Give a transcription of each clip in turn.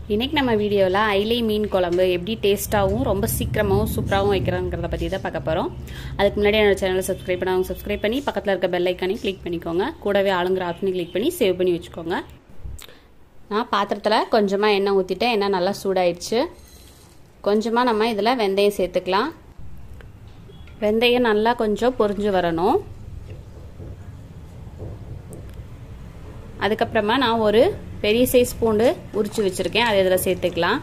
இன்னைக்கு நம்ம வீடியோவில் ஐலை மீன் குழம்பு எப்படி டேஸ்ட்டாகவும் ரொம்ப சீக்கிரமாகவும் சூப்பராகவும் வைக்கிறோங்கிறத பற்றி தான் பார்க்க போகிறோம் அதுக்கு முன்னாடி என்னோட சேனலை சப்ஸ்கிரைப் பண்ணாங்க சப்ஸ்கிரைப் பண்ணி பக்கத்தில் இருக்க பெல் ஐக்கானையும் கிளிக் பண்ணிக்கோங்க கூடவே ஆளுங்கிற ஆப்ஷனையும் கிளிக் பண்ணி சேவ் பண்ணி வச்சுக்கோங்க நான் பாத்திரத்தில் கொஞ்சமாக எண்ணெய் ஊற்றிட்டேன் எண்ணெய் நல்லா சூடாயிடுச்சு கொஞ்சமாக நம்ம இதில் வெந்தயம் சேர்த்துக்கலாம் வெந்தயம் நல்லா கொஞ்சம் பொரிஞ்சு வரணும் அதுக்கப்புறமா நான் ஒரு பெரிய சைஸ் பூண்டு உரிச்சு வச்சுருக்கேன் அதை இதில் சேர்த்துக்கலாம்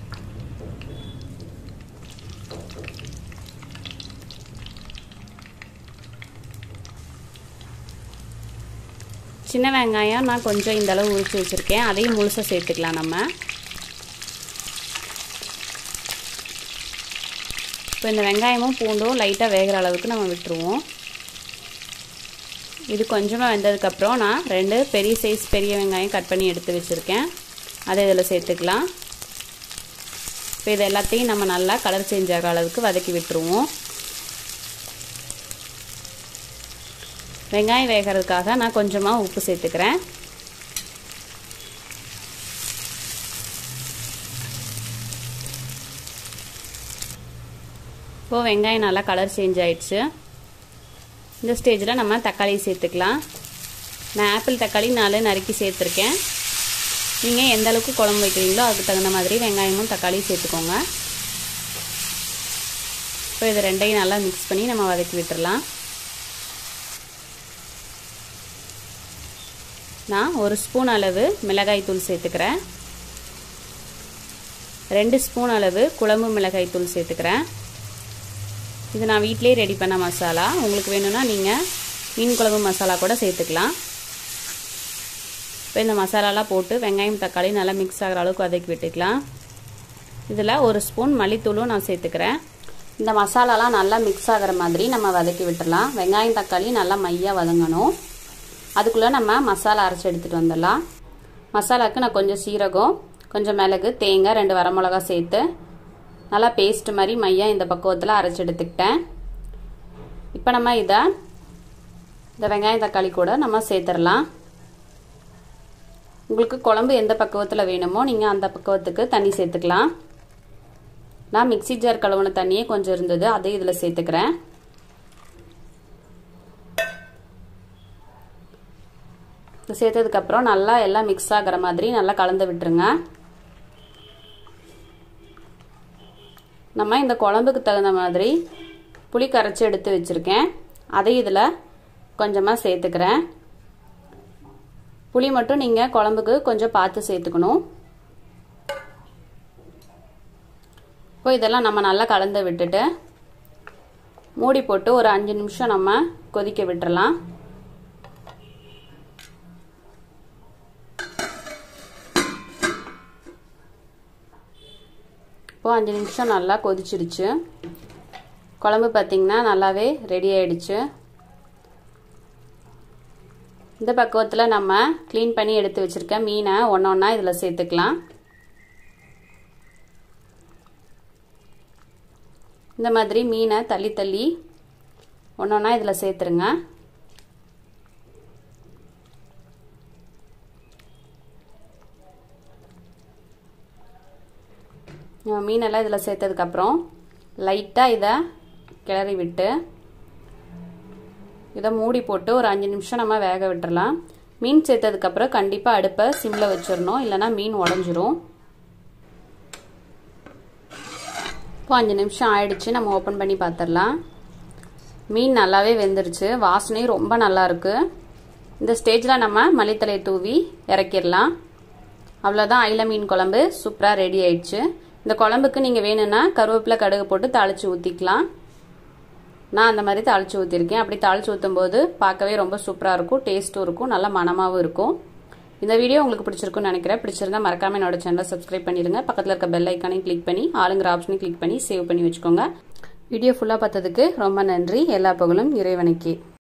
சின்ன வெங்காயம் நான் கொஞ்சம் இந்த அளவு உரிச்சு வச்சுருக்கேன் அதையும் முழுசாக சேர்த்துக்கலாம் நம்ம இப்போ இந்த வெங்காயமும் பூண்டும் லைட்டாக வேகிற அளவுக்கு நம்ம விட்டுருவோம் இது கொஞ்சமாக வெந்ததுக்கப்புறம் நான் ரெண்டு பெரிய சைஸ் பெரிய வெங்காயம் கட் பண்ணி எடுத்து வச்சுருக்கேன் அதை இதில் சேர்த்துக்கலாம் இப்போ இது எல்லாத்தையும் நம்ம நல்லா கலர் சேஞ்ச் ஆகிற அளவுக்கு வதக்கி விட்டுருவோம் வெங்காயம் வேகிறதுக்காக நான் கொஞ்சமாக உப்பு சேர்த்துக்கிறேன் இப்போது வெங்காயம் நல்லா கலர் சேஞ்ச் ஆயிடுச்சு இந்த ஸ்டேஜில் நம்ம தக்காளி சேர்த்துக்கலாம் நான் ஆப்பிள் தக்காளி நாலு நறுக்கி சேர்த்துருக்கேன் நீங்கள் எந்த அளவுக்கு குழம்பு வைக்கிறீங்களோ அதுக்கு தகுந்த மாதிரி வெங்காயமும் தக்காளியும் சேர்த்துக்கோங்க இப்போ இது ரெண்டையும் நல்லா மிக்ஸ் பண்ணி நம்ம வதக்கி விட்டுடலாம் நான் ஒரு ஸ்பூன் அளவு மிளகாய் தூள் சேர்த்துக்கிறேன் ரெண்டு ஸ்பூன் அளவு குழம்பு மிளகாய் தூள் சேர்த்துக்கிறேன் இது நான் வீட்டிலே ரெடி பண்ண மசாலா உங்களுக்கு வேணும்னா நீங்கள் மீன் குழம்பு மசாலா கூட சேர்த்துக்கலாம் இப்போ இந்த மசாலாலாம் போட்டு வெங்காயம் தக்காளி நல்லா மிக்ஸ் ஆகிற அளவுக்கு வதக்கி விட்டுக்கலாம் இதில் ஒரு ஸ்பூன் மல்லித்தூளும் நான் சேர்த்துக்கிறேன் இந்த மசாலாலாம் நல்லா மிக்ஸ் ஆகிற மாதிரி நம்ம வதக்கி விட்டுடலாம் வெங்காயம் தக்காளி நல்லா மையாக வதங்கணும் அதுக்குள்ளே நம்ம மசாலா அரைச்சி எடுத்துகிட்டு வந்துடலாம் மசாலாவுக்கு நான் கொஞ்சம் சீரகம் கொஞ்சம் மிளகு தேங்காய் ரெண்டு வரமிளகா சேர்த்து நல்லா பேஸ்ட் மாதிரி மையாக இந்த பக்குவத்தில் அரைச்சி எடுத்துக்கிட்டேன் இப்போ நம்ம இதை இந்த வெங்காயம் தக்காளி கூட நம்ம சேர்த்துடலாம் உங்களுக்கு குழம்பு எந்த பக்குவத்தில் வேணுமோ நீங்கள் அந்த பக்குவத்துக்கு தண்ணி சேர்த்துக்கலாம் நான் மிக்சி ஜார் கழுவுன தண்ணியே கொஞ்சம் இருந்தது அதை இதில் சேர்த்துக்கிறேன் சேர்த்ததுக்கப்புறம் நல்லா எல்லாம் மிக்ஸ் ஆகிற மாதிரி நல்லா கலந்து விட்டுருங்க நம்ம இந்த குழம்புக்கு தகுந்த மாதிரி புளி கரைச்சி எடுத்து வச்சுருக்கேன் அதை இதில் கொஞ்சமாக சேர்த்துக்கிறேன் புளி மட்டும் நீங்கள் குழம்புக்கு கொஞ்சம் பார்த்து சேர்த்துக்கணும் இப்போ இதெல்லாம் நம்ம நல்லா கலந்து விட்டுட்டு மூடி போட்டு ஒரு அஞ்சு நிமிஷம் நம்ம கொதிக்க விட்டுறலாம் இப்போது அஞ்சு நிமிஷம் நல்லா கொதிச்சிடுச்சு குழம்பு பார்த்திங்கன்னா நல்லாவே ரெடி ஆயிடுச்சு இந்த பக்குவத்தில் நம்ம க்ளீன் பண்ணி எடுத்து வச்சுருக்க மீனை ஒன்று ஒன்றா இதில் சேர்த்துக்கலாம் இந்த மாதிரி மீனை தள்ளி தள்ளி ஒன்று ஒன்றா இதில் சேர்த்துருங்க மீனெல்லாம் இதில் சேர்த்ததுக்கப்புறம் லைட்டாக இதை கிளறி விட்டு இதை மூடி போட்டு ஒரு அஞ்சு நிமிஷம் நம்ம வேக விட்டுறலாம் மீன் சேர்த்ததுக்கப்புறம் கண்டிப்பாக அடுப்பை சிம்மில் வச்சிடணும் இல்லைனா மீன் உடஞ்சிரும் இப்போ அஞ்சு நிமிஷம் ஆயிடுச்சு நம்ம ஓப்பன் பண்ணி பார்த்துடலாம் மீன் நல்லாவே வெந்துருச்சு வாசனையும் ரொம்ப நல்லா இருக்கு இந்த ஸ்டேஜில் நம்ம மல்லித்தலையை தூவி இறக்கிடலாம் அவ்வளோதான் ஐல மீன் குழம்பு சூப்பராக ரெடி ஆயிடுச்சு இந்த குழம்புக்கு நீங்கள் வேணும்னா கருவேப்பிலை கடுகு போட்டு தாளித்து ஊற்றிக்கலாம் நான் அந்த மாதிரி தாளித்து ஊற்றிருக்கேன் அப்படி தாளித்து ஊற்றும் போது பார்க்கவே ரொம்ப சூப்பராக இருக்கும் டேஸ்ட்டும் இருக்கும் நல்லா மனமாகவும் இருக்கும் இந்த வீடியோ உங்களுக்கு பிடிச்சிருக்குன்னு நினைக்கிறேன் பிடிச்சிருந்தா மறக்காம என்னோட சேனலை சப்ஸ்கிரைப் பண்ணிடுங்க பக்கத்தில் இருக்க பெல் ஐக்கானையும் கிளிக் பண்ணி ஆளுங்கிற ஆப்ஷனையும் கிளிக் பண்ணி சேவ் பண்ணி வச்சுக்கோங்க வீடியோ ஃபுல்லாக பார்த்ததுக்கு ரொம்ப நன்றி எல்லா புகழும் இறைவனுக்கு